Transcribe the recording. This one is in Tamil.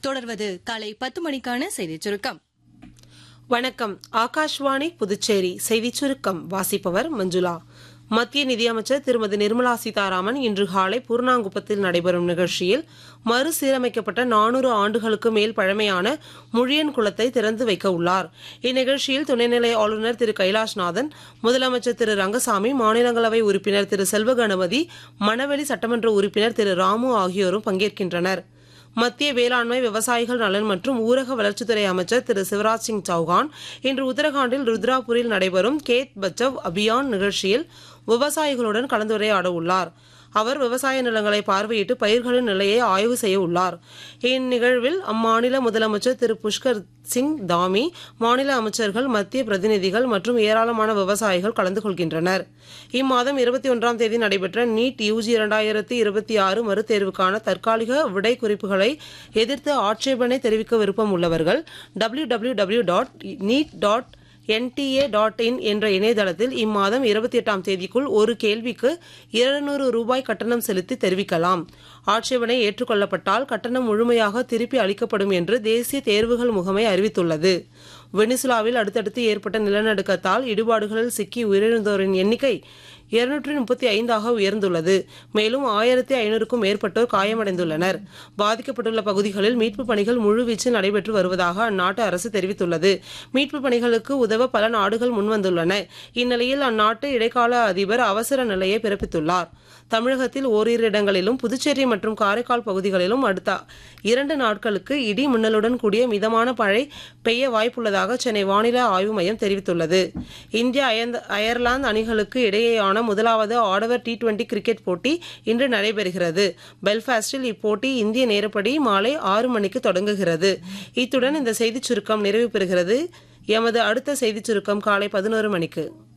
தொடர்வது காலை பத்து மணிக்கான செய்திச் சுருக்கம் வணக்கம் ஆகாஷ்வாணி புதுச்சேரி செய்திச் சுருக்கம் வாசிப்பவர் மஞ்சுளா மத்திய நிதியமைச்சர் திருமதி நிர்மலா சீதாராமன் இன்று காலை பூர்ணாங்குப்பத்தில் நடைபெறும் நிகழ்ச்சியில் மறுசீரமைக்கப்பட்ட நானூறு ஆண்டுகளுக்கு மேல் பழமையான முழியன் குளத்தை திறந்து வைக்க உள்ளார் இந்நிகழ்ச்சியில் துணைநிலை ஆளுநர் திரு கைலாஷ்நாதன் முதலமைச்சர் திரு ரங்கசாமி மாநிலங்களவை உறுப்பினர் திரு செல்வகணபதி மணவெளி சட்டமன்ற உறுப்பினர் திரு ராமு ஆகியோரும் பங்கேற்கின்றனர் மத்திய வேளாண்மை விவசாயிகள் நலன் மற்றும் ஊரக வளர்ச்சித்துறை அமைச்சர் திரு சிவராஜ் சிங் சௌகான் இன்று உத்தரகாண்டில் ருத்ராபூரில் நடைபெறும் கேத் பச்சவ் அபியான் நிகழ்ச்சியில் விவசாயிகளுடன் கலந்துரையாட உள்ளார் அவர் விவசாய நிலங்களை பார்வையிட்டு பயிர்களின் நிலையை ஆய்வு செய்ய உள்ளார் இந்நிகழ்வில் அம்மாநில முதலமைச்சர் திரு புஷ்கர் சிங் தாமி மாநில அமைச்சர்கள் மத்திய பிரதிநிதிகள் மற்றும் ஏராளமான விவசாயிகள் கலந்து கொள்கின்றனர் இம்மாதம் இருபத்தி ஒன்றாம் தேதி நடைபெற்ற நீட் யூஜி இரண்டாயிரத்தி இருபத்தி ஆறு மறுதேர்வுக்கான தற்காலிக விடை குறிப்புகளை எதிர்த்து ஆட்சேபனை தெரிவிக்க விருப்பம் உள்ளவர்கள் W W W dot NEET dot N T A dot in என்ற இணையதளத்தில் இம்மாதம் இருபத்தி எட்டாம் தேதிக்குள் ஒரு கேள்விக்கு இருநூறு ரூபாய் கட்டணம் செலுத்தி தெரிவிக்கலாம் ஆட்சேபனை ஏற்றுக்கொள்ளப்பட்டால் கட்டணம் முழுமையாக திருப்பி அளிக்கப்படும் என்று தேசிய தேர்வுகள் முகமை அறிவித்துள்ளது வெனிசுலாவில் அடுத்தடுத்து ஏற்பட்ட நிலநடுக்கத்தால் இடிபாடுகளில் சிக்கி உயிரிழந்தோரின் எண்ணிக்கை இருநூற்றி முப்பத்தி ஐந்தாக உயர்ந்துள்ளது மேலும் ஆயிரத்தி ஐநூறுக்கும் மேற்பட்டோர் காயமடைந்துள்ளனர் பாதிக்கப்பட்டுள்ள பகுதிகளில் மீட்புப் பணிகள் முழுவீச்சில் நடைபெற்று வருவதாக அந்நாட்டு அரசு தெரிவித்துள்ளது மீட்புப் பணிகளுக்கு உதவ பல நாடுகள் முன்வந்துள்ளன இந்நிலையில் அந்நாட்டு இடைக்கால அதிபர் அவசர நிலையை பிறப்பித்துள்ளார் தமிழகத்தில் ஓரிரு இடங்களிலும் புதுச்சேரி மற்றும் காரைக்கால் பகுதிகளிலும் அடுத்த இரண்டு நாட்களுக்கு இடி மின்னலுடன் கூடிய மிதமான மழை பெய்ய வாய்ப்புள்ளதாக சென்னை வானிலை ஆய்வு மையம் தெரிவித்துள்ளது இந்தியா அயர்ந்த- அயர்லாந்து அணிகளுக்கு இடையேயான முதலாவது ஆடவர் டி டுவெண்டி கிரிக்கெட் போட்டி இன்று நடைபெறுகிறது பெல்ஃபாஸ்டில் இப்போட்டி இந்திய நேரப்படி மாலை ஆறு மணிக்கு தொடங்குகிறது இத்துடன் இந்த செய்திச் சுருக்கம் நிறைவு பெறுகிறது எமது அடுத்த செய்திச் சுருக்கம் காலை பதினோரு மணிக்கு